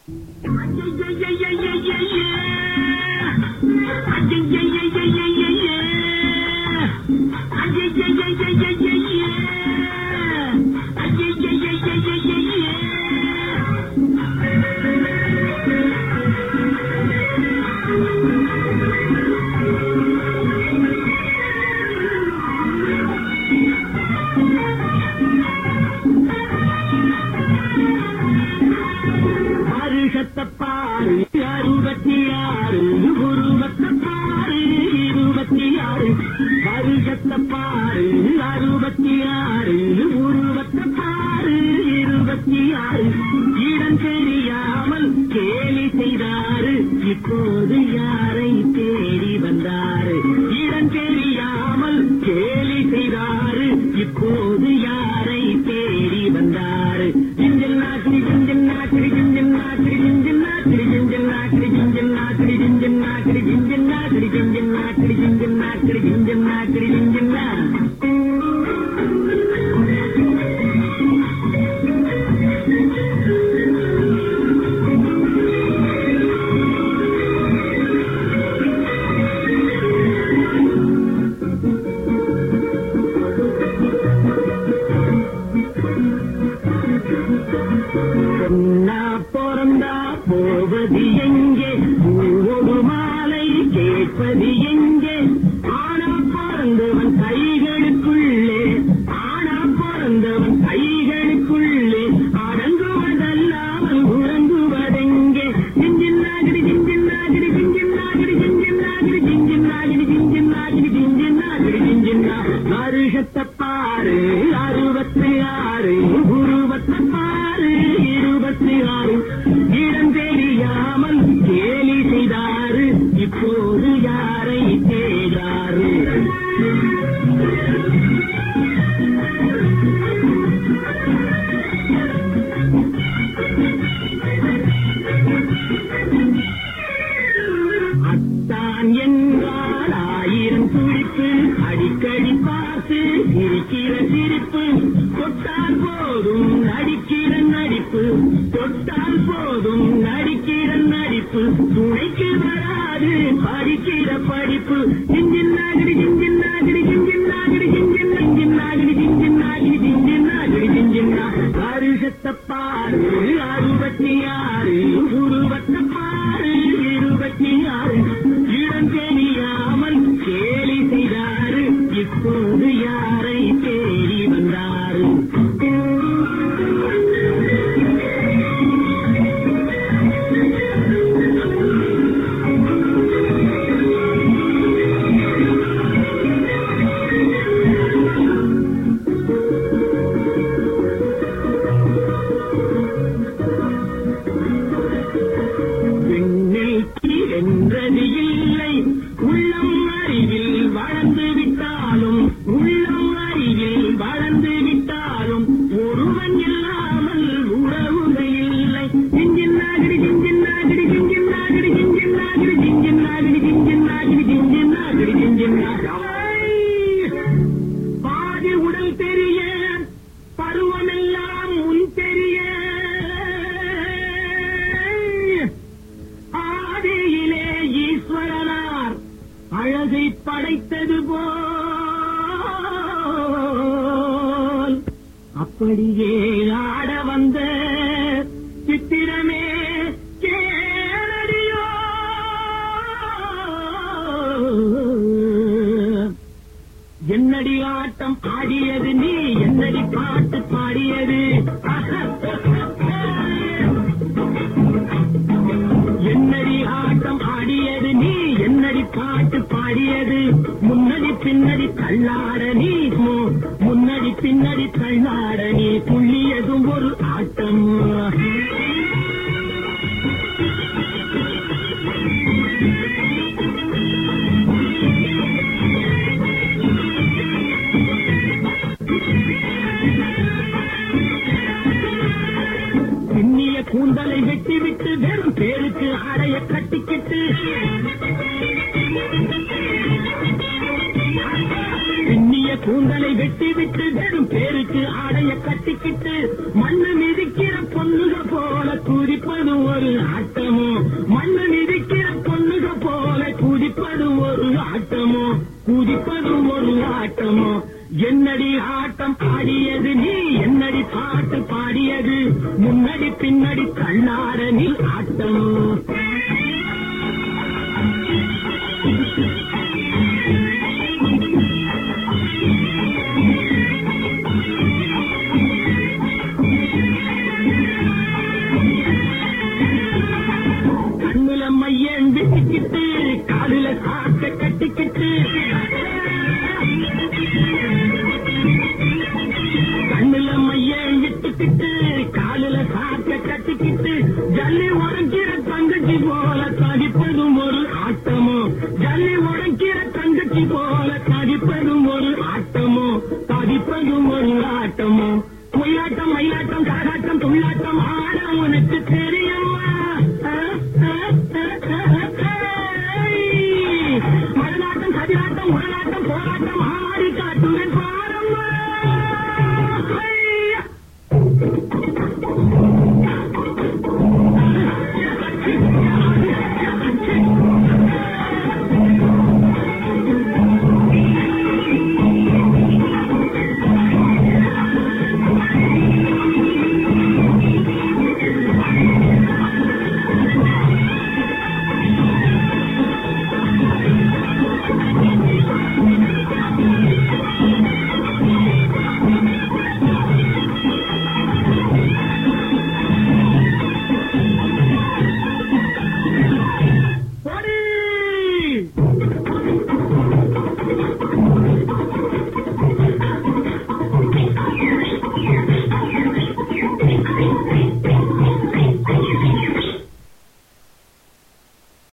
வருஷத்தப்பாறு அறுபத்தி ஆறு உருவத்தப்பாறு இருபத்தி ஆறு வருஷத்தப்பாறு அறுபத்தி ஆறு உருவத்தப்பாறு இருபத்தி ஆறு இடம் தெரியாமல் கேலி செய்தாரு இப்போது யாரை தேடி வந்தாரு இடம் தெரியாமல் கேலி செய்தாரு இப்போது யாரை தேடி வந்தாரு ஜிஞ்சல் நாக்கிரி ஜிஞ்சல் நாக்கிரி ஜிஞ்சல் நாக்கிரி ஜிஞ்சல் நாக்கிரி ஜிஞ்சல் நாக்கிரி ஜிஞ்சல் நாக்கிரி ஜிஞ்சல் நாக்கிரி ஜிஞ்சல் நாக்கிரி ஜிஞ்சல் நாக்கிரி ஜிஞ்சல் நாக்கிரி ஜிஞ்சல் நாக்கிரி ஜிஞ்சல் நா பொன்னா பிறந்தா போவது எங்கே பூவோடு மாலை கேட்பது எங்கே ஆனா பிறந்தவன் கைகளுக்குள்ளே ஆனா பிறந்தவன் கைகளுக்குள்ளே அடங்குவதல்லாமல் உறங்குவதெங்கே ஜிஞ்சின் நாகிரி ஜிஞ்சின் நாகிரி ஜிஞ்சின் நாகிரி ஜிஞ்சின் நாகிரி ஜிஞ்சின் நாகிரி ஜிஞ்சின் நாகிரி ஜிஞ்சின் நாகிரி ஜிஞ்சின் நா வருஷத்தை பாரு அறுபத்தி ஆறு உருவத்தை பாரு இருபத்தி ஆறு இடம் தெரியாமல் கேலி செய்தாரு இப்போது யாரை தேடாரு அத்தான் என்றால் ஆயிரம் துடிப்பு அடிக்கடி பார்த்து சிரிக்கிற சிரிப்பு தொட்டால் போதும் நடிக்கிற நடிப்பு தொட்டால் போதும் நடிக்கிற நடிப்பு துணைக்கு வராது படிக்கிற படிப்பு ஜிஞ்சின் நாகரி ஜிஞ்சின் நாகரி ஜிஞ்சின் நாகரி ஜிஞ்சின் நஞ்சின் நாகரி ஜிஞ்சின் நாகரி ஜிஞ்சின் நாகரி ஜிஞ்சின் நா வருஷத்தை பாரு அறுபத்தி ஆறு உருவத்தை பாரு இருபத்தி ஆறு இடம் தெரியாமல் கேலி செய்தாரு இப்போது யாரை தேடி வந்தாரு விண்ணில் என்றது இல்லை உள்ளம் அறிவில் வளர்ந்து விட்டாலும் உள்ளம் அறிவில் வளர்ந்து விட்டாலும் ஒருவன் இல்லாமல் உறவுகள் இல்லை ஜிஞ்சின் நாகரி ஜிஞ்சின் நாகரி ஜிஞ்சின் நாகரி ஜிஞ்சின் நாகரி ஜிஞ்சின் நாகரி ஜிஞ்சின் நாகரி ஜிஞ்சின் நாகரி ஜிஞ்சின் நாகரி பாதி உடல் தெரிய பருவமெல்லாம் முன் தெரிய ஆதியிலே ஈஸ்வரனார் அழகை படைத்தது போல் அப்படியே ஆட வந்த சித்திரமே கேளடியோ என்னடி ஆட்டம் ஆடியது நீ என்னடி பாட்டு பாடியது என்னடி ஆட்டம் ஆடியது நீ என்னடி பாட்டு பாடியது முன்னடி பின்னடி தள்ளாட நீ மு- முன்னடி பின்னடி தள்ளாட நீ துள்ளியதும் ஒரு ஆட்டம் பின்னிய கூந்தலை வெட்டிவிட்டு வெறும் பேருக்கு அடைய கட்டிக்கிட்டு பின்னிய கூந்தலை வெட்டி விட்டு வெறும் பேருக்கு ஆடைய கட்டிக்கிட்டு மண்ணு மிதிக்கிற பொண்ணுக போல குதிப்பது ஒரு ஆட்டமோ மண்ணு மிதிக்கிற பொண்ணுக போல குதிப்பது ஒரு ஆட்டமோ குதிப்பது ஒரு ஆட்டமோ என்னடி ஆட்டம் ஆடியது நீ என்னடி பாட்டு பாடியது முன்னடி பின்னடி தள்ளாட நீ ஆட்டமோ கண்ணுல மையன் விட்டுக்கிட்டு காலில சாக்க கட்டிக்கிட்டு கண்ணுல மையன் விட்டுக்கிட்டு காலில சாக்க கட்டிக்கிட்டு ஜல்லி உடஞ்சிற தங்கச்சி போல